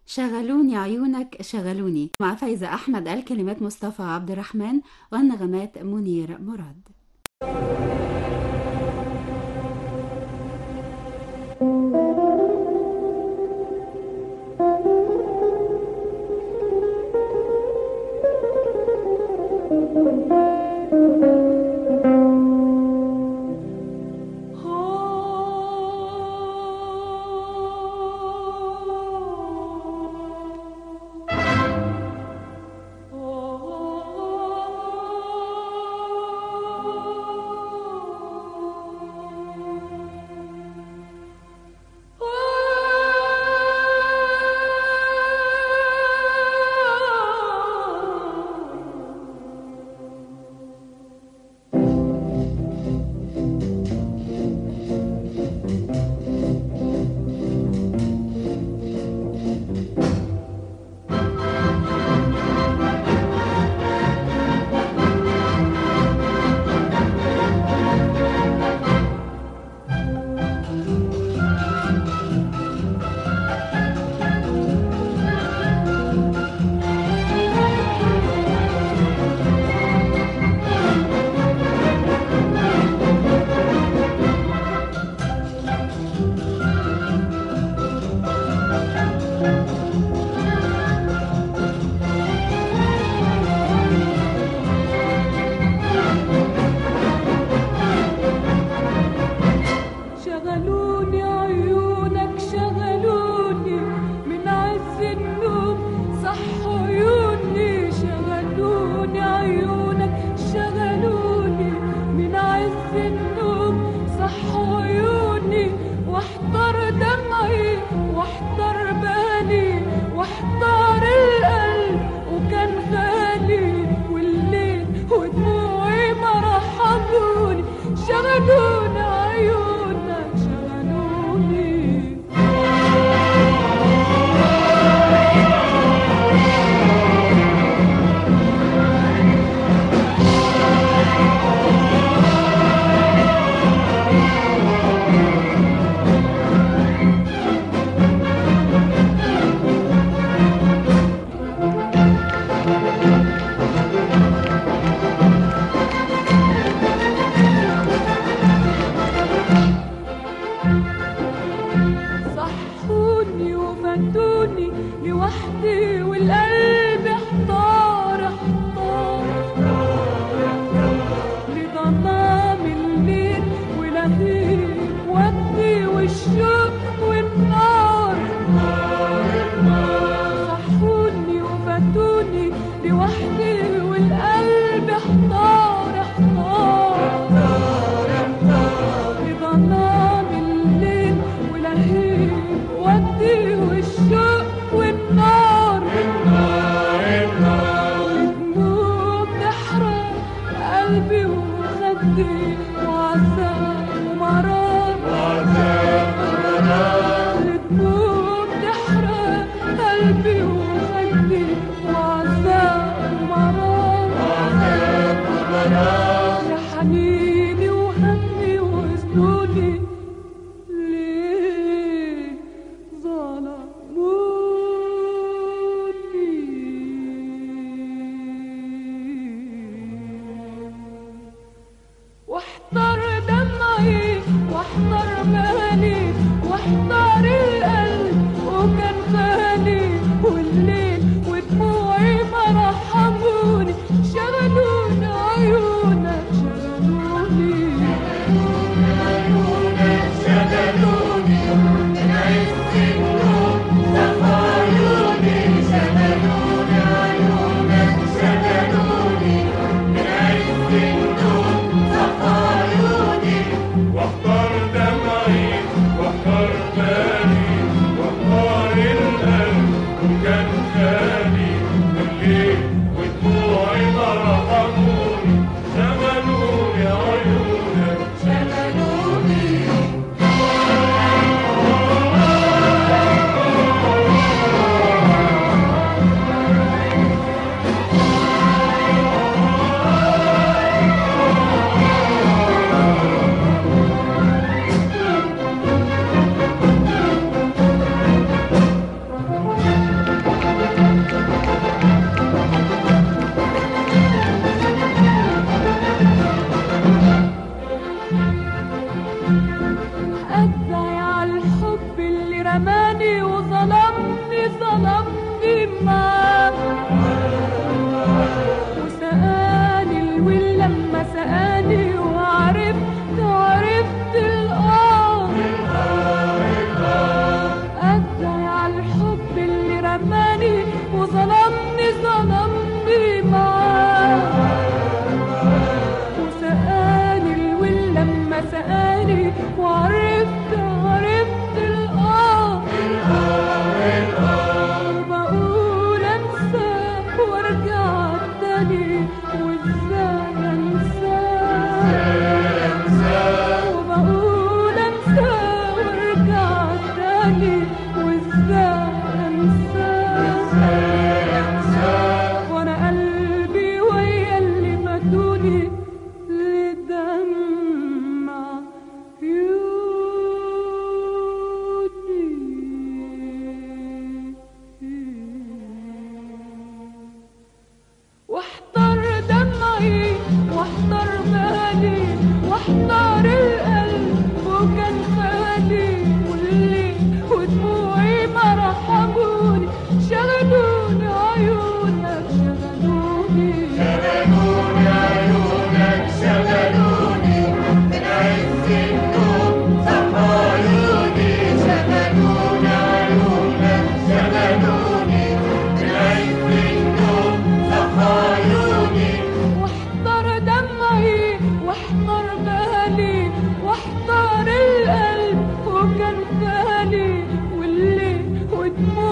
شغلوني عيونك شغلوني مع فايزة أحمد الكلمات مصطفى عبد الرحمن والنغمات منير مراد شغلوني عيونك شغلوني من عز النوم صح عيوني شغلوني عيونك شغلوني من عز النوم صح عيوني واحضر دمعي واحضر بالي واحضر القلب وكان غالي والليل ودموعي ما رحموني شغلوني عيونك شغلوني صحوني وفاتوني لوحدي والقلب احتار احتار لظلام الليل ولهيب ودي والشوق والنار صحوني وفاتوني لوحدي والقلب احتار احتار لظلام الليل ولهيب ودي والشوق والنار رماني وظلمني ظلمني معاه وسقاني الويل لما سقاني وعرفت عرفت الآه أدعي على الحب اللي رماني وظلمني ظلمني معاه وسقاني الويل لما سقاني وعرفت عرفت الآه وبقول انساه وارجع تاني وازاي انساه وبقول انساه وارجع تاني وازاي انساه وانا قلبي ويا اللي فاتوني لدمع عيوني واحضر دمعي واحضر بالي واحضر القلب وكان خالي واللي ودموعي ما رحموني شغلوني عيونك شغلوني واحضر دمعي واحضر بالي واحضر القلب وكان خالي واللي ودموعي